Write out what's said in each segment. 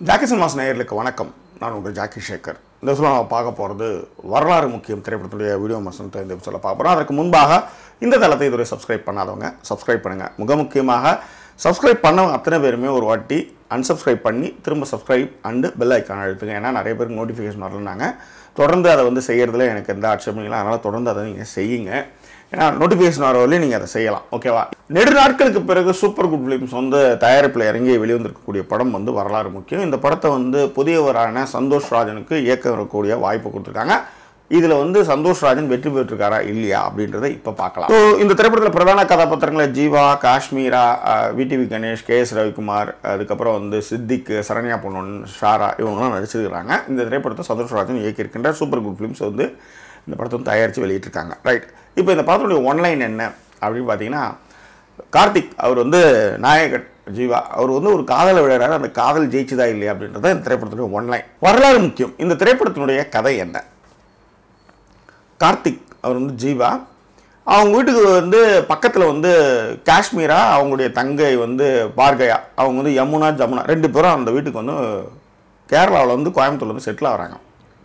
ஜாக்கிசன் mass நேயர்களுக்கு வணக்கம் நான் உங்கள் ஜாக்கி சேகர் இந்த சொல்ல நம்ம பார்க்க போகிறது வரலாறு முக்கியம் திரைப்படத்துடைய வீடியோ மசனத்தை இந்த சொல்ல பார்க்க போகிறோம் அதற்கு முன்பாக இந்த தளத்தை இதுவரை சப்ஸ்கிரைப் பண்ணாதவங்க சப்ஸ்கிரைப் பண்ணுங்கள் மிக முக்கியமாக சப்ஸ்கிரைப் பண்ணவங்க அத்தனை பேருமே ஒரு வாட்டி unsubscribe பண்ணி திரும்ப சப்ஸ்கிரைப் அண்டு பெல் ஐக்கான் அழுத்துங்க ஏன்னா நிறைய பேருக்கு நோட்டிஃபிகேஷன் வரலனாங்க தொடர்ந்து அதை வந்து செய்கிறதுல எனக்கு எந்த ஆட்சேபம் இல்லை அதனால் தொடர்ந்து அதை நீங்கள் செய்யுங்க ஏன்னா நோட்டிஃபிகேஷன் வர வரலையும் நீங்கள் அதை செய்யலாம் ஓகேவா நெடு நாட்களுக்கு பிறகு சூப்பர் குட் ஃபிலிம்ஸ் வந்து தயாரிப்பில் இறங்கி வெளிவந்திருக்கக்கூடிய படம் வந்து வரலாறு முக்கியம் இந்த படத்தை வந்து புதியவரான சந்தோஷ் ராஜனுக்கு இயக்க வரக்கூடிய வாய்ப்பு கொடுத்துருக்காங்க இதில் வந்து சந்தோஷ் ராஜன் வெற்றி பெற்றிருக்காரா இல்லையா அப்படின்றத இப்போ பார்க்கலாம் ஸோ இந்த திரைப்படத்தில் பிரதான கதாபாத்திரங்களை ஜீவா காஷ்மீரா அஹ், VTV Ganesh K S Ravikumar அதுக்கப்புறம் வந்து சித்திக் சரண்யா பொன்னன் ஷாரா இவங்கெல்லாம் நடிச்சிருக்கிறாங்க இந்த திரைப்படத்தை சந்தோஷ் ராஜன் இயக்கியிருக்கின்ற சூப்பர் குட் ஃபிலிம்ஸ் வந்து இந்த படத்தை வந்து தயாரித்து வெளியிட்டிருக்காங்க ரைட் இப்போ இந்த படத்துடைய ஒன்லைன் என்ன அப்படின்னு பார்த்தீங்கன்னா கார்த்திக் அவர் வந்து நாயகன் ஜீவா அவர் வந்து ஒரு காதலை விளையாடுறாரு அந்த காதல் ஜெயிச்சுதா இல்லையா அப்படின்றத இந்த திரைப்படத்துடைய ஒன்லைன் வரலாறு முக்கியம் இந்த திரைப்படத்தினுடைய கதை என்ன கார்த்திக் அவர் வந்து ஜீவா அவங்க வீட்டுக்கு வந்து பக்கத்தில் வந்து காஷ்மீரா அவங்களுடைய தங்கை வந்து பார்கயா அவங்க வந்து யமுனா ஜமுனா ரெண்டு பேரும் அந்த வீட்டுக்கு வந்து கேரளாவில் வந்து கோயம்புத்தூர்ல வந்து செட்டில் ஆகிறாங்க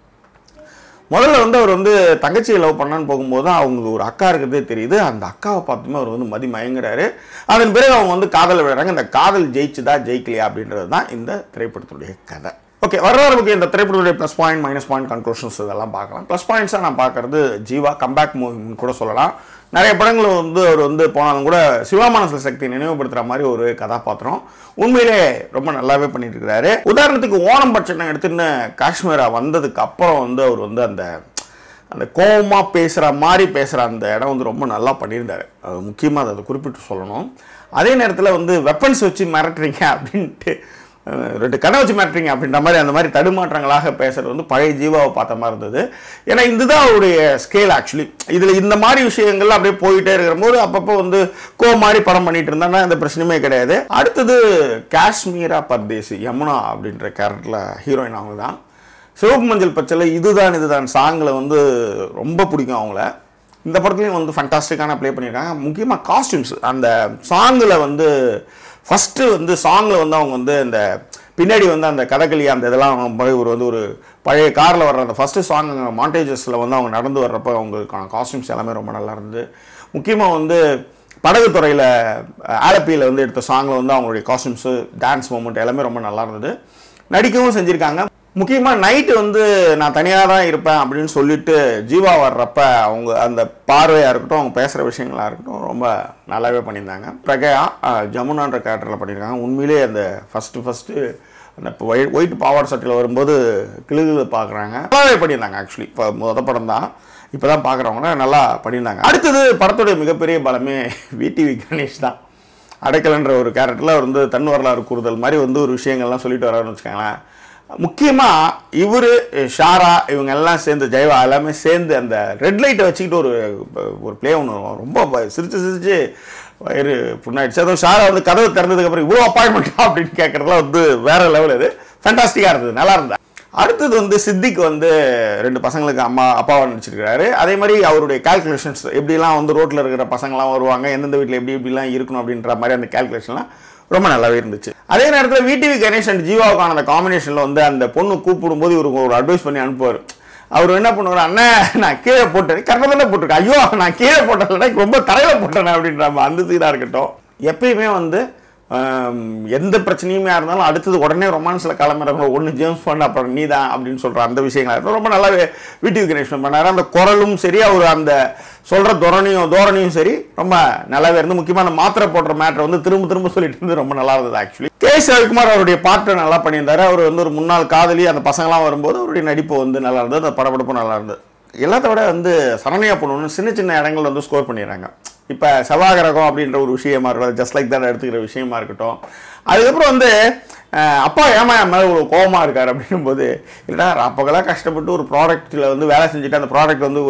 முதல்ல வந்து அவர் வந்து தங்கச்சியை லவ் பண்ணான்னு போகும்போது தான் அவங்களுக்கு ஒரு அக்கா இருக்கிறதே தெரியுது அந்த அக்காவை பார்த்துமே அவர் வந்து மதி மயங்குறாரு அதன் பிறகு அவங்க வந்து காதல் விடுறாங்க இந்த காதல் ஜெயிச்சுதா ஜெயிக்கலையா அப்படின்றது தான் இந்த திரைப்படத்துடைய கதை ஓகே வரலாறுக்கு இந்த திரைப்படத்துடைய plus point minus point conclusions இதெல்லாம் பார்க்கலாம் ப்ளஸ் பாயிண்ட்ஸாக நான் பார்க்கறது ஜீவா கம்பேக் மூவின்னு கூட சொல்லலாம் நிறைய படங்கள் வந்து அவர் வந்து போனாலும் கூட சிவாமானச சக்தி நினைவுபடுத்துகிற மாதிரி ஒரு கதாபாத்திரம் உண்மையிலே ரொம்ப நல்லாவே பண்ணிட்டு இருக்கிறாரு உதாரணத்துக்கு ஓணம் பட்சணம் எடுத்துன்னு காஷ்மீரா வந்ததுக்கு அப்புறம் வந்து அவர் வந்து அந்த அந்த கோவமாக பேசுகிற மாதிரி பேசுகிற அந்த இடம் வந்து ரொம்ப நல்லா பண்ணியிருந்தாரு அது முக்கியமாக அதை குறிப்பிட்டு சொல்லணும் அதே நேரத்தில் வந்து வெப்பன்ஸ் வச்சு மிரட்டுறீங்க அப்படின்ட்டு அஹ், ரெண்டு கண்ணை வச்சு மிரட்டுறீங்க அப்படின்ற மாதிரி அந்த மாதிரி தடுமாற்றங்களாக பேசுறது வந்து பழைய ஜீவாவை பார்த்த மாதிரி இருந்தது ஏன்னா இதுதான் அவருடைய ஸ்கேல் ஆக்சுவலி இதில் இந்த மாதிரி விஷயங்கள்லாம் அப்படியே போயிட்டே இருக்கிற போது அப்பப்போ வந்து கோ மாதிரி படம் பண்ணிட்டு இருந்தாங்கன்னா எந்த பிரச்சனையுமே கிடையாது அடுத்தது காஷ்மீரா பர்தேசி யமுனா அப்படின்ற கேரக்டரில் ஹீரோயின் அவங்க தான் சிவப்பு மஞ்சள் பச்சையில் இதுதான் இதுதான் சாங்கில் வந்து ரொம்ப பிடிக்கும் அவங்கள இந்த படத்துலையும் வந்து ஃபண்டாஸ்டிக்கான ப்ளே பண்ணியிருக்காங்க முக்கியமாக காஸ்டியூம்ஸ் அந்த சாங்கில் வந்து ஃபஸ்ட்டு வந்து சாங்கில் வந்து அவங்க வந்து இந்த பின்னாடி வந்து அந்த கதகளி அந்த இதெல்லாம் போய் ஒரு வந்து ஒரு பழைய காரில் வர்ற அந்த ஃபஸ்ட்டு சாங் மாண்டேஜஸில் வந்து அவங்க நடந்து வர்றப்போ அவங்களுக்கான காஸ்டியூம்ஸ் எல்லாமே ரொம்ப நல்லா இருந்தது முக்கியமாக வந்து படகு துறையில் ஆலப்பியில் வந்து எடுத்த சாங்கில் வந்து அவங்களுடைய காஸ்டியூம்ஸு டான்ஸ் மூமெண்ட் எல்லாமே ரொம்ப நல்லா இருந்தது நடிக்கவும் செஞ்சுருக்காங்க முக்கியமாக நைட்டு வந்து நான் தனியாக தான் இருப்பேன் அப்படின்னு சொல்லிட்டு ஜீவா வர்றப்ப அவங்க அந்த பார்வையாக இருக்கட்டும் அவங்க பேசுகிற விஷயங்களாக இருக்கட்டும் ரொம்ப நல்லாவே பண்ணியிருந்தாங்க பிரகையா அஹ், ஜமுனான்ற கேரக்டரில் பண்ணியிருக்காங்க உண்மையிலே அந்த ஃபஸ்ட்டு ஃபஸ்ட்டு அந்த ஒயிட் பாவாடை சட்டையில் வரும்போது கிளுகிழு பார்க்குறாங்க நல்லாவே பண்ணியிருந்தாங்க ஆக்சுவலி இப்போ முத படம் தான் இப்போ தான் பார்க்குறவங்க நல்லா பண்ணியிருந்தாங்க அடுத்தது படத்துடைய மிகப்பெரிய பலமே விடிவி கணேஷ் தான் அடைக்கலன்ற ஒரு கேரக்டரில் அவர் வந்து தன் வரலாறு கூறுதல் மாதிரி வந்து ஒரு விஷயங்கள்லாம் சொல்லிட்டு வராருன்னு வச்சுக்கோங்களேன் முக்கியமாக இவர் ஷாரா இவங்க எல்லாம் சேர்ந்து ஜெயவா எல்லாமே சேர்ந்து அந்த ரெட் லைட்டை வச்சுக்கிட்டு ஒரு ஒரு ப்ளே ஒன்று ரொம்ப ப- சிரிச்சு சிரிச்சு வயிறு புண்ணாயிடுச்சு அதுவும் ஷாரா வந்து கதவு திறந்ததுக்கப்புறம் இவ்வளோ அப்பாயின்மெண்ட்டா அப்படின்னு கேட்குறதுலாம் வந்து வேற லெவல் இது ஃபேண்டாஸ்டிக்காக இருந்தது நல்லா இருந்தா அடுத்தது வந்து சித்திக் வந்து ரெண்டு பசங்களுக்கு அம்மா அப்பாவை நடிச்சிருக்கிறாரு அதே மாதிரி அவருடைய கால்குலேஷன்ஸ் எப்படிலாம் வந்து ரோட்டில் இருக்கிற பசங்களாம் வருவாங்க எந்தெந்த வீட்டில் எப்படி எப்படிலாம் இருக்கணும் அப்படின்ற மாதிரி அந்த கால்குலேஷன்லாம் ரொம்ப நல்லாவே இருந்துச்சு அதே நேரத்தில் விடிவி கணேஷ் அண்ட் ஜீவாவுக்கான அந்த காம்பினேஷனில் வந்து அந்த பொண்ணு கூப்பிடும்போது இவருக்கு ஒரு அட்வைஸ் பண்ணி அனுப்புவார் அவர் என்ன பண்ணுவார் அண்ணன் நான் கீழே போட்டேன் கரெக்டாக தானே போட்டிருக்கேன் ஐயோ நான் கீழே போட்டேன் ரொம்ப தரையில் போட்டேனே அப்படின்ற மாதிரி அந்த சீனாக இருக்கட்டும் எப்பயுமே வந்து ஆம், எந்த பிரச்சனையுமே இருந்தாலும் அடுத்தது உடனே ரொமான்ஸில் கிளம்புறவங்க ஒன்று ஜேம்ஸ் பாண்ட் அப்புறம் நீ தான் அப்படின்னு சொல்கிற அந்த விஷயங்களா இருக்கட்டும் ரொம்ப நல்லாவே வீட்டுக்கு கனெக்ஷன் பண்ணாரு அந்த குரலும் சரி அவர் அந்த சொல்கிற தோரணையும் தோரணையும் சரி ரொம்ப நல்லாவே இருந்து முக்கியமாக அந்த மாத்திரை போடுற மேட்டரை வந்து திரும்ப திரும்ப சொல்லிட்டு இருந்து ரொம்ப நல்லா இருந்தது ஆக்சுவலி கே எஸ் ரவிக்குமார் அவருடைய பாட்டை நல்லா பண்ணியிருந்தாரு அவர் வந்து ஒரு முன்னாள் காதலி அந்த பசங்களாம் வரும்போது அவருடைய நடிப்பு வந்து நல்லா இருந்தது அந்த படப்படப்பும் நல்லா இருந்தது எல்லாத்த விட வந்து சரண்யா பொண்ணு சின்ன சின்ன இடங்கள் வந்து ஸ்கோர் பண்ணிடுறாங்க இப்போ செவ்வாகிரகம் அப்படின்ற ஒரு விஷயமா இருக்கட்டும் ஜஸ்ட் லைக் தான் எடுத்துக்கிற விஷயமா இருக்கட்டும் அதுக்கப்புறம் வந்து அஹ், அப்பா ஏமா என் மேலே ஒரு கோவமாக இருக்கார் அப்படின்னும் போது இல்லைடா அப்போக்கெல்லாம் கஷ்டப்பட்டு ஒரு ப்ராடக்ட்டில் வந்து வேலை செஞ்சுட்டு அந்த ப்ராடக்ட் வந்து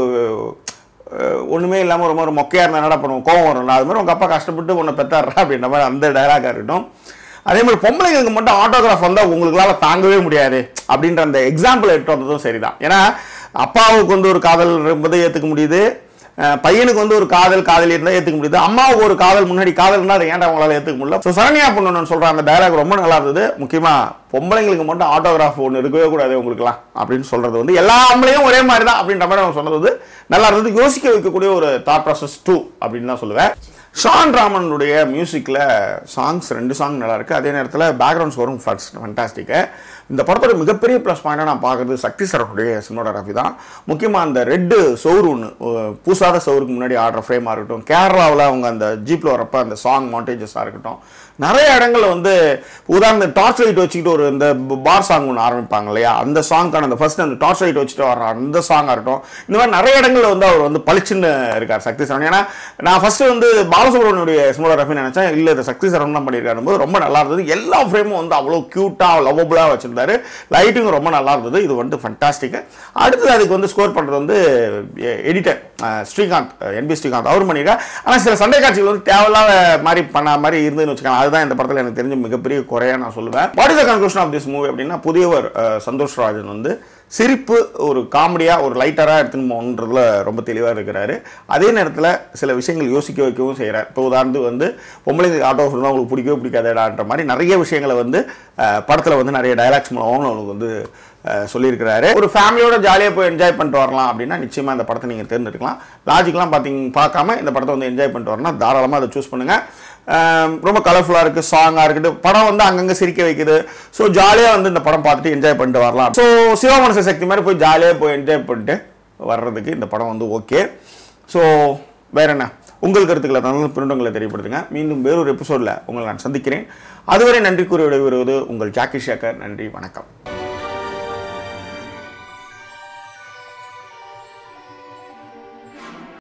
அஹ், ஒண்ணுமே இல்லாமல் ரொம்ப ஒரு மொக்கையாக இருந்தால் என்னடா பண்ணுவோம் கோவம் வரும்ல அது மாதிரி உங்கள் அப்பா கஷ்டப்பட்டு உன்னை பெத்தாடுறா அப்படின்ற மாதிரி அந்த டைலாகாக இருக்கட்டும் அதே மாதிரி பொம்பளைங்களுக்கு மட்டும் ஆட்டோகிராஃப் வந்தால் உங்களுக்குளால தாங்கவே முடியாது அப்படின்ற அந்த எக்ஸாம்பிள் எடுத்து வந்ததும் சரிதான் ஏன்னா அப்பாவுக்கு வந்து ஒரு காதல் என்பதை ஏற்றுக்க முடியுது அஹ் பையனுக்கு வந்து ஒரு காதல் காதலி இருந்தால் ஏற்றுக்க முடியுது அம்மாவுக்கு ஒரு காதல் முன்னாடி காதல் இருந்தால் அதை ஏன்டா அவங்களால ஏற்றுக்க முடியல ஸோ சரண்யா பொண்ணு சொல்கிற அந்த டயலாக் ரொம்ப நல்லா இருந்தது முக்கியமாக பொம்பளைங்களுக்கு மட்டும் ஆட்டோகிராஃப் ஒன்று இருக்கவே கூடாது உங்களுக்குலாம் அப்படின்னு சொல்கிறது வந்து எல்லா ஆம்பளையும் ஒரே மாதிரி தான் அப்படின்ற மாதிரி அவங்க சொன்னது வந்து நல்லா இருந்தது யோசிக்க வைக்கக்கூடிய ஒரு தாட் ப்ராசஸ் டூ அப்படின்னு தான் சொல்லுவேன் ஷான் ராமனுடைய மியூசிக்கில் சாங்ஸ் ரெண்டு சாங் நல்லா இருக்குது அதே நேரத்தில் பேக்ரவுண்ட் ஸ்கோரும் ஃபர்ஸ்ட் ஃபண்டாஸ்டிக்கு இந்த படத்தோட மிகப்பெரிய ப்ளஸ் பாயிண்டாக நான் பார்க்குறது சக்தி சரனுடைய சினிமோகிராஃபி தான் முக்கியமாக அந்த ரெட்டு சவுறு ஒன்று பூசாத சவுருக்கு முன்னாடி ஆடுற ஃப்ரேமாக இருக்கட்டும் கேரளாவில் அவங்க அந்த ஜீப்பில் வரப்போ அந்த சாங் மாண்டேஜஸாக இருக்கட்டும் நிறைய இடங்கள்ல வந்து உதாரணம் டார்ச் லைட் வச்சுக்கிட்டு ஒரு இந்த பார் சாங் ஒன்று ஆரம்பிப்பாங்க இல்லையா அந்த சாங்க்கான அந்த ஃபர்ஸ்ட் அந்த டார்ச் லைட் வச்சுட்டு வர அந்த சாங்காக இருக்கட்டும் இந்த மாதிரி நிறைய இடங்கள்ல வந்து அவர் வந்து பளிச்சுன்னு இருக்கார் சக்தி சரவணன் ஏன்னா நான் ஃபர்ஸ்ட் வந்து பாலசுப்ரமணியுடைய சினிமோகிராஃபி நினைச்சேன் இல்லை இது சக்தி சரவணன் தான் பண்ணியிருக்காரு போது ரொம்ப நல்லா இருந்தது எல்லா ஃப்ரேமும் வந்து அவ்வளோ க்யூட்டாக லவபுளாக வச்சிருந்தாரு லைட்டிங் ரொம்ப நல்லா இருந்தது இது வந்து ஃபண்டாஸ்டிக்கு அடுத்தது அதுக்கு வந்து ஸ்கோர் பண்ணுறது வந்து எடிட்டர் ஸ்ரீகாந்த் என்பி ஸ்ரீகாந்த் அவர் பண்ணியிருக்கார் ஆனால் சில சண்டை காட்சிகள் வந்து தேவையில்லாத மாதிரி பண்ண மாதிரி இருந்ததுன்னு வச்சுக்கலாம் அதுதான் இந்த படத்தில் எனக்கு தெரிஞ்ச மிகப்பெரிய குறையா நான் சொல்லுவேன் what is the conclusion of this movie அப்படின்னா புதியவர் அஹ், சந்தோஷ் ராஜன் வந்து சிரிப்பு ஒரு காமெடியாக ஒரு லைட்டராக எடுத்துன்னு போகணுன்றதுல ரொம்ப தெளிவாக இருக்கிறாரு அதே நேரத்தில் சில விஷயங்கள் யோசிக்க வைக்கவும் செய்கிறார் இப்போ உதாரணத்துக்கு வந்து பொம்பளைங்களுக்கு ஆட்டோ இருந்தால் உங்களுக்கு பிடிக்கவே பிடிக்காதேடான்ற மாதிரி நிறைய விஷயங்களை வந்து படத்தில் வந்து நிறைய டைலாக்ஸ் மூலமாகவும் அவங்களுக்கு வந்து அஹ், சொல்லியிருக்கிறாரு ஒரு ஃபேமிலியோட ஜாலியாக போய் என்ஜாய் பண்ணிட்டு வரலாம் அப்படின்னா நிச்சயமாக இந்த படத்தை நீங்கள் தேர்ந்தெடுக்கலாம் லாஜிக்லாம் பார்த்தீங்க பார்க்காம இந்த படத்தை வந்து என்ஜாய் பண்ணிட்டு வரணும் தாராளமாக அதை சூஸ் பண்ணுங்கள் ஆம், ரொம்ப கலர்ஃபுல்லாக இருக்குது சாங்காக இருக்குது படம் வந்து அங்கங்கே சிரிக்க வைக்குது ஸோ ஜாலியாக வந்து இந்த படம் பார்த்துட்டு என்ஜாய் பண்ணிட்டு வரலாம் ஸோ சிவமனச சக்தி மாதிரி போய் ஜாலியாக போய் என்ஜாய் பண்ணிட்டு வர்றதுக்கு இந்த படம் வந்து ஓகே ஸோ வேற என்ன உங்கள் கருத்துக்களை நல்ல பின்னங்களை தெரியப்படுத்துங்க மீண்டும் வேறொரு எபிசோடில் உங்களை நான் சந்திக்கிறேன் அதுவரை நன்றி கூறி விடைபெறுவது உங்கள் ஜாக்கி ஷேக்கர் நன்றி வணக்கம்